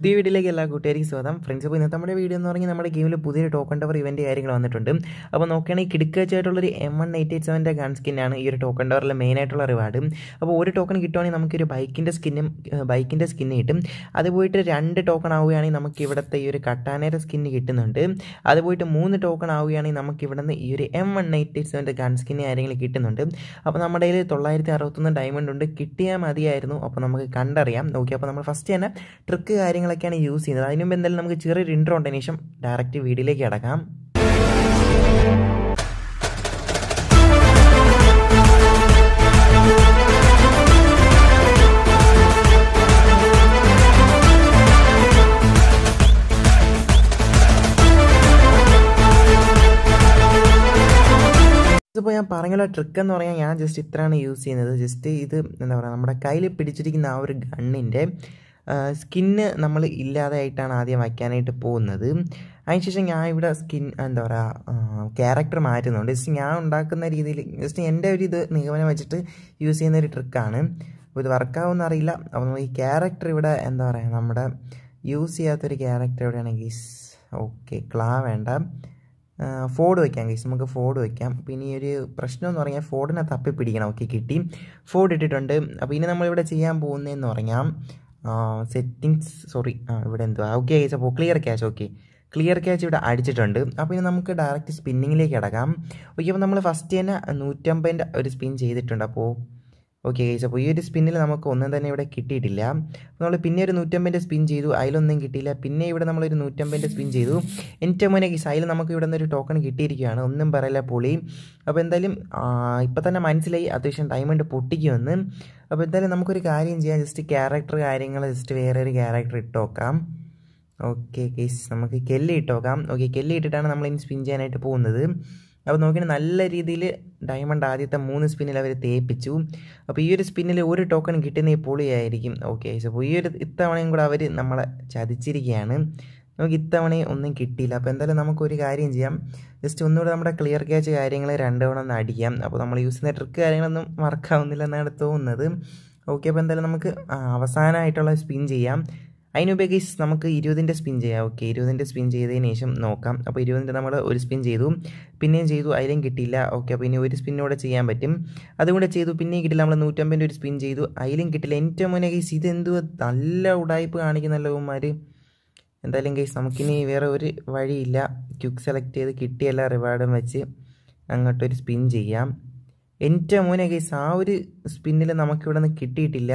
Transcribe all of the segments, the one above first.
പുതിയ വീഡിയോയിലേക്ക് എല്ലാ കൂട്ടുകാർക്കും സ്വാഗതം ഫ്രണ്ട്സ് അപ്പോൾ ഇന്നത്തെ നമ്മുടെ വീഡിയോ എന്ന് പറഞ്ഞാൽ നമ്മുടെ ഗെയിമിൽ പുതിയൊരു ടോക്കൺ ടവർ ഇവൻ്റ് കാര്യങ്ങൾ വന്നിട്ടുണ്ട് അപ്പോൾ നോക്കുകയാണെങ്കിൽ കിടക്കാച്ചായിട്ടുള്ളൊരു എം വൺ എയ്റ്റ് എയ്റ്റ് സെവൻ്റെ ഗൺ സ്കിന്നാണ് ഈ ഒരു ടോക്കൺ ടവറിലെ മെയിനായിട്ടുള്ള റിവാർഡ് അപ്പോൾ ഒരു ടോക്കൺ കിട്ടുവാണെങ്കിൽ നമുക്കൊരു ബൈക്കിൻ്റെ സ്കിന്നും ബൈക്കിൻ്റെ സ്കിന്ന് കിട്ടും അത് പോയിട്ട് രണ്ട് ടോക്കൺ ആവുകയാണെങ്കിൽ നമുക്ക് ഇവിടുത്തെ ഈ ഒരു കട്ടാനേര സ്കിന്ന് കിട്ടുന്നുണ്ട് അത് പോയിട്ട് മൂന്ന് ടോക്കൺ ആവുകയാണെങ്കിൽ നമുക്ക് ഇവിടെ നിന്ന് ഈ ഒരു എം വൺ എയ്റ്റ് എയ്റ്റ് സെവൻ്റെ ഗൺ സ്കിന്ന് കാര്യങ്ങൾ കിട്ടുന്നുണ്ട് അപ്പോൾ നമ്മുടെ കയ്യിൽ തൊള്ളായിരത്തി അറുപത്തൊന്ന് ഡയമണ്ട് ഉണ്ട് കിട്ടിയാൽ മതിയായിരുന്നു അപ്പോൾ നമുക്ക് കണ്ടറിയാം ഓക്കെ അപ്പോൾ നമ്മൾ ഫസ്റ്റ് തന്നെ ട്രിക്ക് കാര്യങ്ങളൊക്കെയാണ് യൂസ് ചെയ്യുന്നത് അതിന് മുമ്പ് എന്തായാലും നമുക്ക് ചെറിയൊരു ഇൻട്രോ ഉണ്ടതിന് ശേഷം ഡയറക്റ്റ് വീഡിയോയിലേക്ക് കിടക്കാം ഇപ്പോൾ ഞാൻ പറഞ്ഞല്ലോ ട്രിക്ക് എന്ന് പറഞ്ഞാൽ ഞാൻ ജസ്റ്റ് ഇത്രയാണ് യൂസ് ചെയ്യുന്നത് ജസ്റ്റ് ഇത് എന്താ പറയുക നമ്മുടെ കയ്യിൽ പിടിച്ചിരിക്കുന്ന ആ ഒരു ഗണ്ണിൻ്റെ സ്കിന്ന് നമ്മൾ ഇല്ലാതെയായിട്ടാണ് ആദ്യം വയ്ക്കാനായിട്ട് പോകുന്നത് അതിനുശേഷം ഞാൻ ഇവിടെ സ്കിൻ എന്താ പറയുക ക്യാരക്ടർ മാറ്റുന്നുണ്ട് ജസ്റ്റ് ഞാൻ ഉണ്ടാക്കുന്ന രീതിയിൽ ജസ്റ്റ് എൻ്റെ ഒരു ഇത് നിഗമനം വെച്ചിട്ട് യൂസ് ചെയ്യുന്ന ഒരു ട്രിക്കാണ് അപ്പോൾ ഇത് വർക്കാവുമെന്ന് അറിയില്ല അപ്പോൾ ഈ ക്യാരക്ടർ ഇവിടെ എന്താ പറയുക നമ്മുടെ യൂസ് ചെയ്യാത്തൊരു ക്യാരക്ടർ എവിടെയാണെങ്കിൽ ഓക്കെ ക്ലാ വേണ്ട ഫോർഡ് വയ്ക്കാം ഗൈസ് നമുക്ക് ഫോർഡ് വയ്ക്കാം പിന്നെ ഈ ഒരു പ്രശ്നം എന്ന് പറഞ്ഞാൽ ഫോർഡിനെ തപ്പി പിടിക്കണം ഓക്കെ കിട്ടി ഫോർഡ് ഇട്ടിട്ടുണ്ട് അപ്പോൾ ഇനി നമ്മളിവിടെ ചെയ്യാൻ പോകുന്നതെന്ന് പറഞ്ഞാൽ സെറ്റിങ്സ് സോറി ആ ഇവിടെ എന്തുവാ ഓക്കെ ഗൈസ് അപ്പോൾ clear catch okay clear catch ഇവിടെ അടിച്ചിട്ടുണ്ട് അപ്പോൾ ഇനി നമുക്ക് ഡയറക്റ്റ് സ്പിന്നിങ്ങിലേക്ക് കിടക്കാം ഓക്കെ അപ്പോൾ നമ്മൾ ഫസ്റ്റ് തന്നെ നൂറ്റമ്പതിൻ്റെ ഒരു സ്പിൻ ചെയ്തിട്ടുണ്ട് അപ്പോൾ ഓക്കെ ഗൈസ് അപ്പോൾ ഈ ഒരു സ്പിന്നിൽ നമുക്ക് ഒന്നും തന്നെ ഇവിടെ കിട്ടിയിട്ടില്ല നമ്മൾ പിന്നെ ഒരു നൂറ്റമ്പതിൻ്റെ സ്പിൻ ചെയ്തു അതിലൊന്നും കിട്ടിയില്ല പിന്നെ ഇവിടെ നമ്മളൊരു നൂറ്റമ്പതിൻ്റെ സ്പിൻ ചെയ്തു എൻ്റെ മോനെ ഗൈസ് അതിൽ നമുക്ക് ഇവിടെ നിന്ന് ഒരു ടോക്കൺ കിട്ടിയിരിക്കുകയാണ് ഒന്നും പറയില്ല പൊളി അപ്പോൾ എന്തായാലും ഇപ്പം തന്നെ മനസ്സിലായി അത്യാവശ്യം ഡയമണ്ട് പൊട്ടിക്കുമെന്ന് അപ്പോൾ എന്തായാലും നമുക്കൊരു കാര്യം ചെയ്യാം ജസ്റ്റ് ക്യാരക്ടർ കാര്യങ്ങൾ ജസ്റ്റ് വേറെ ഒരു ക്യാരക്ടർ ഇട്ട് നോക്കാം ഓക്കെ കേസ് നമുക്ക് കെല്ലി ഇട്ട് നോക്കാം ഓക്കെ കെല്ലി ഇട്ടിട്ടാണ് നമ്മൾ ഇനി സ്പിൻ ചെയ്യാനായിട്ട് പോകുന്നത് അപ്പോൾ നോക്കിയാൽ നല്ല രീതിയിൽ ഡയമണ്ട് ആദ്യത്തെ മൂന്ന് സ്പിന്നിൽ അവർ തേപ്പിച്ചു അപ്പോൾ ഈ ഒരു സ്പിന്നിൽ ഒരു ടോക്കൺ കിട്ടുന്ന ഈ പൊളിയായിരിക്കും ഓക്കെ അപ്പോൾ ഈ ഒരു ഇത്തവണയും കൂടെ അവർ നമ്മളെ ചതിച്ചിരിക്കുകയാണ് നമുക്ക് ഇത്തവണയും ഒന്നും കിട്ടിയില്ല അപ്പോൾ എന്തായാലും നമുക്കൊരു കാര്യം ചെയ്യാം ജസ്റ്റ് ഒന്നുകൂടെ നമ്മുടെ ക്ലിയർ ക്യാച്ച് കാര്യങ്ങൾ രണ്ട് തവണ ഒന്ന് അടിക്കാം അപ്പോൾ നമ്മൾ യൂസ് ചെയ്യുന്ന ട്രിക്ക് കാര്യങ്ങളൊന്നും വർക്കാവുന്നില്ല എന്നാണ് തോന്നുന്നത് ഓക്കെ അപ്പോൾ എന്തായാലും നമുക്ക് അവസാനമായിട്ടുള്ള സ്പിൻ ചെയ്യാം അതിനുപരി ഗൈസ് നമുക്ക് ഇരുപതിൻ്റെ സ്പിൻ ചെയ്യാം ഓക്കെ ഇരുപതിൻ്റെ സ്പിൻ ചെയ്തതിന് ശേഷം നോക്കാം അപ്പോൾ ഇരുപതിൻ്റെ നമ്മൾ ഒരു സ്പിൻ ചെയ്തു പിന്നെയും ചെയ്തു അതിലും കിട്ടിയില്ല ഓക്കെ അപ്പോൾ ഇനി ഒരു സ്പിന്നൂടെ ചെയ്യാൻ പറ്റും അതുകൂടെ ചെയ്തു പിന്നെയും കിട്ടില്ല നമ്മൾ നൂറ്റമ്പതിൻ്റെ ഒരു സ്പിൻ ചെയ്തു അതിലും കിട്ടില്ല എൻ്റെ മോനെ ഗൈസ് ഇതെന്തുവാ നല്ല ഉടായ്പ് കാണിക്കുന്നല്ലോ ഉമ്മാർ എന്തായാലും ഗൈസ് നമുക്കിനി വേറെ ഒരു വഴിയില്ല ക്യുക്ക് സെലക്ട് ചെയ്ത് കിട്ടിയ എല്ലാ റിവാർഡും വെച്ച് അങ്ങോട്ടൊരു സ്പിൻ ചെയ്യാം എൻ്റെ മോനെ ഗൈസ് ആ ഒരു സ്പിന്നിൽ നമുക്കിവിടെ നിന്ന് കിട്ടിയിട്ടില്ല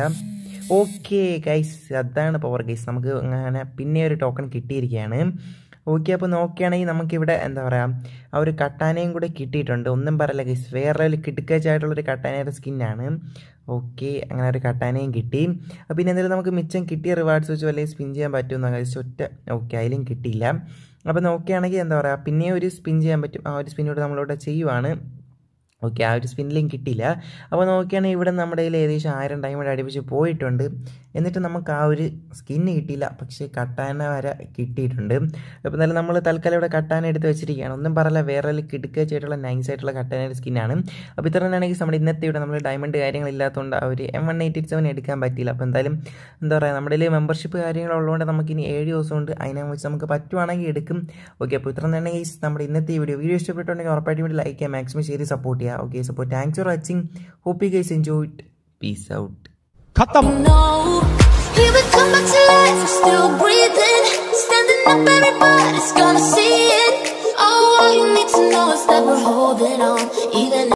ഓക്കെ ഗൈസ് അതാണ് പവർ ഗൈസ് നമുക്ക് അങ്ങനെ പിന്നെ ഒരു ടോക്കൺ കിട്ടിയിരിക്കുകയാണ് ഓക്കെ അപ്പോൾ നോക്കുകയാണെങ്കിൽ നമുക്കിവിടെ എന്താ പറയുക ആ ഒരു കട്ടാനയും കൂടെ കിട്ടിയിട്ടുണ്ട് ഒന്നും പറയില്ല ഗൈസ് വേറെ ഒരു കിടുക്കച്ചായിട്ടുള്ളൊരു കട്ടാനയുടെ സ്കിന്നാണ് ഓക്കെ അങ്ങനെ ഒരു കട്ടാനയും കിട്ടി പിന്നെ എന്തായാലും നമുക്ക് മിച്ചം കിട്ടിയ റിവാർഡ്സ് വെച്ച് വല്ലതും സ്പിൻ ചെയ്യാൻ പറ്റുമെന്ന് ഗൈസ് ഒറ്റ ഓക്കെ അതിലും കിട്ടിയില്ല അപ്പോൾ നോക്കുകയാണെങ്കിൽ എന്താ പറയുക പിന്നെ ഒരു സ്പിൻ ചെയ്യാൻ പറ്റും ആ ഒരു സ്പിന്നോട് നമ്മളിവിടെ ചെയ്യുവാണ് ഓക്കെ ആ ഒരു സ്പിന്നിലും കിട്ടിയില്ല അപ്പോൾ നോക്കിയാണെങ്കിൽ ഇവിടെ നമ്മുടെ കയ്യിൽ ഏകദേശം ആയിരം ഡയമണ്ട് അടുപ്പിച്ച് പോയിട്ടുണ്ട് എന്നിട്ട് നമുക്ക് ആ ഒരു സ്കിന്ന് കിട്ടിയില്ല പക്ഷേ കട്ടാന വരെ കിട്ടിയിട്ടുണ്ട് അപ്പോൾ എന്നാലും നമ്മൾ തൽക്കാലം ഇവിടെ കട്ടാന എടുത്ത് വെച്ചിരിക്കുകയാണ് ഒന്നും പറയില്ല വേറെ കിടുക്കാച്ചായിട്ടുള്ള നൈസ് ആയിട്ടുള്ള കട്ടാനയുടെ സ്കിന്നാണ് അപ്പോൾ ഇത്ര തന്നെയാണെങ്കിൽ നമ്മുടെ ഇന്നത്തെ ഇവിടെ നമ്മൾ ഡയമണ്ട് കാര്യങ്ങളില്ലാത്തതുകൊണ്ട് ആ ഒരു എം വൺ എയ്റ്റി സെവൻ എടുക്കാൻ പറ്റിയില്ല അപ്പോൾ എന്തായാലും എന്താ പറയുക നമ്മുടെ കയ്യിൽ മെമ്പർഷിപ്പ് കാര്യങ്ങളുള്ളതുകൊണ്ട് നമുക്ക് ഇനി ഏഴ് ദിവസം കൊണ്ട് അതിനെ വെച്ച് നമുക്ക് പറ്റുവാണെങ്കിൽ എടുക്കും ഓക്കെ അപ്പോൾ ഇത്ര തന്നെയാണെങ്കിൽ നമ്മുടെ ഇന്നത്തെ വീഡിയോ വീഡിയോ ഇഷ്ടപ്പെട്ടുണ്ടെങ്കിൽ ഉറപ്പായിട്ടും വേണ്ടി ലൈക്ക് ചെയ്യാം മാക്സിമം ചെയ്ത് സപ്പോർട്ട് ചെയ്യുക okay so thanks for watching hope you guys enjoyed peace out खत्म No, here we come back to life. We're still breathing, standing up. Everybody's gonna see it. Oh, all you need to know is that.